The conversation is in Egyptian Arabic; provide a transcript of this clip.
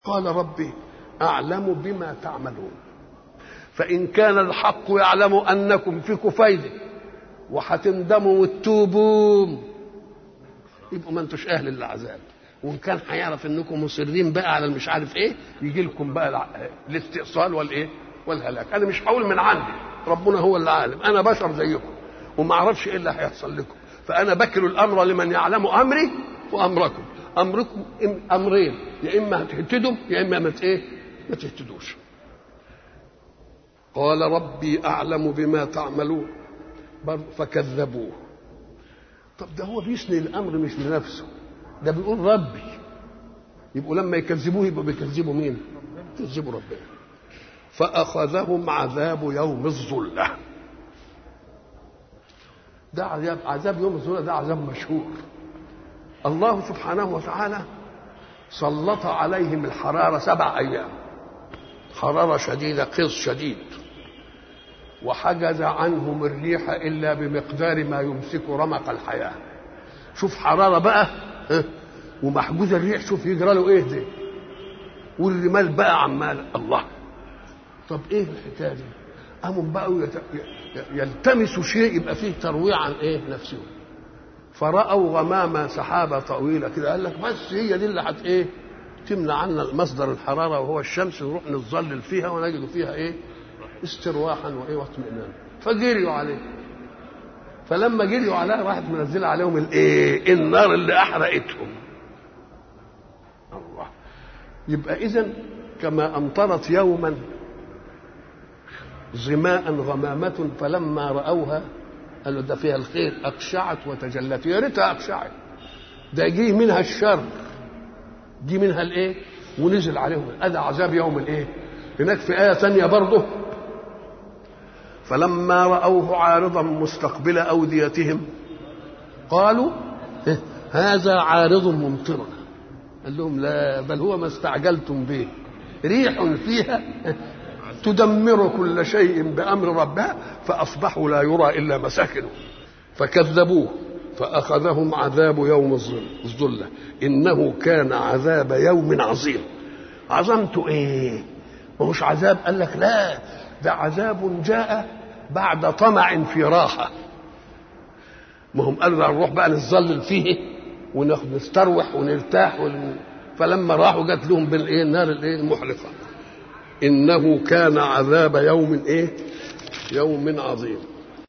قال ربي أعلم بما تعملون فإن كان الحق يعلم أنكم فيكم فايدة وهتندموا وتتوبوا يبقوا ما انتوش أهل للعذاب وإن كان هيعرف إنكم مصرين بقى على مش عارف إيه يجي لكم بقى الاستئصال والإيه والهلاك أنا مش هقول من عندي ربنا هو اللي عالم أنا بشر زيكم وما أعرفش إيه اللي هيحصل لكم فأنا بكل الأمر لمن يعلم أمري وأمركم أمركم أمرين يا إما هتهتدوا يا إما ما إيه ما تهتدوش قال ربي أعلم بما تعملون فكذبوه طب ده هو بيسني الأمر مش لنفسه ده بيقول ربي يبقوا لما يكذبوه يبقوا بيكذبوا مين؟ يكذبوا ربنا فأخذهم عذاب يوم الظلة ده عذاب عذاب يوم الظلة ده عذاب مشهور الله سبحانه وتعالى سلط عليهم الحرارة سبع أيام حرارة شديدة قص شديد وحجز عنهم الريح إلا بمقدار ما يمسك رمق الحياة شوف حرارة بقى ومحجوز الريح شوف يجرى له ايه ده والرمال بقى عمال الله طب ايه الحكايه دي قاموا بقوا يلتمسوا شيء يبقى فيه ترويع عن ايه نفسهم فرأوا غمامة سحابة طويلة كده قال لك بس هي دي اللي هت ايه تمنع عنا مصدر الحرارة وهو الشمس نروح نتظلل فيها ونجد فيها ايه استرواحا وايه واطمئنانا فجريوا عليه فلما جريوا عليها راحت منزله عليهم الايه النار اللي احرقتهم الله يبقى اذا كما امطرت يوما ظماء غمامة فلما رأوها قالوا ده فيها الخير أقشعت وتجلت يا ريتها أقشعت ده جه منها الشر جه منها الايه ونزل عليهم هذا عذاب يوم الايه هناك في آية ثانية برضه فلما رأوه عارضا مستقبل أوديتهم قالوا هذا عارض ممطرنا قال لهم لا بل هو ما استعجلتم به ريح فيها تدمر كل شيء بأمر ربها فأصبحوا لا يرى إلا مساكنه فكذبوه فأخذهم عذاب يوم الظلة إنه كان عذاب يوم عظيم عظمته إيه مش عذاب قال لك لا ده عذاب جاء بعد طمع في راحة ما هم قالوا نروح بقى نتظلل فيه وناخد نستروح ونرتاح ون... فلما راحوا جات لهم بالايه النار الايه المحرقه انه كان عذاب يوم ايه يوم عظيم